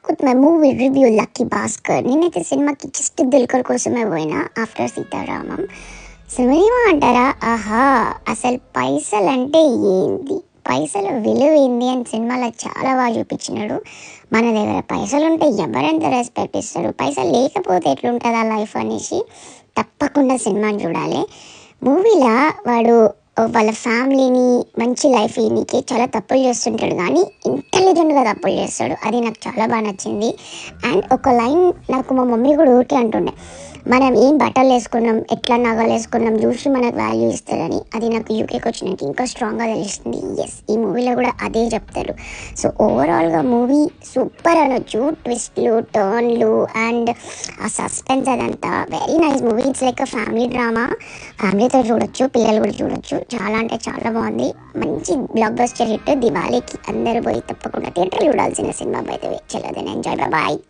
with my movie review lucky Bhaskar నేనైతే సినిమాకి just Dulquer కోసమే పోయినా ఆఫ్టర్ సీతారామం సినిమా అంటారా ఆహా అసలు పైసలు అంటే ఏంది పైసల విలువ ఏంది అని సినిమాలో చాలా బాగా చూపించినాడు మన దగ్గర పైసలు ఉంటే ఎవరెంత రెస్పెక్ట్ ఇస్తాడు పైసలు లేకపోతే ఎట్లుంటుందా లైఫ్ అనేసి తప్పకుండా సినిమాని చూడాలి మూవీలో వాడు వాళ్ళ ఫ్యామిలీని మంచి లైఫ్ ఇనికి చాలా తప్పులు చేస్తుంటాడు కానీ ఇంటెలిజెంట్గా తప్పులు చేస్తాడు అది నాకు చాలా బాగా నచ్చింది అండ్ ఒక లైన్ నాకు మా మమ్మీ కూడా ఊరికే అంటుండే మనం ఏం బట్టలు వేసుకున్నాం ఎట్లా నగలు వేసుకున్నాం చూసి మనకు వాల్యూ ఇస్తుందని అది నాకు యూకేకి వచ్చినాక ఇంకా స్ట్రాంగ్గా తెలుస్తుంది ఎస్ ఈ మూవీలో కూడా అదే చెప్తారు సో ఓవరాల్గా మూవీ సూపర్ అనొచ్చు ట్విస్ట్లు టర్న్లు అండ్ ఆ సస్పెన్స్ అదంతా very nice movie it's like family drama ఫ్యామిలీతో చూడొచ్చు పిల్లలు కూడా చూడొచ్చు చాలా అంటే చాలా బాగుంది మంచి బ్లాక్ బస్టర్ హిట్ దివాళీకి అందరూ పోయి తప్పకుండా థియేటర్ చూడాల్సిన సినిమా బయట చలో దెన్ ఎంజాయ్ బాయ్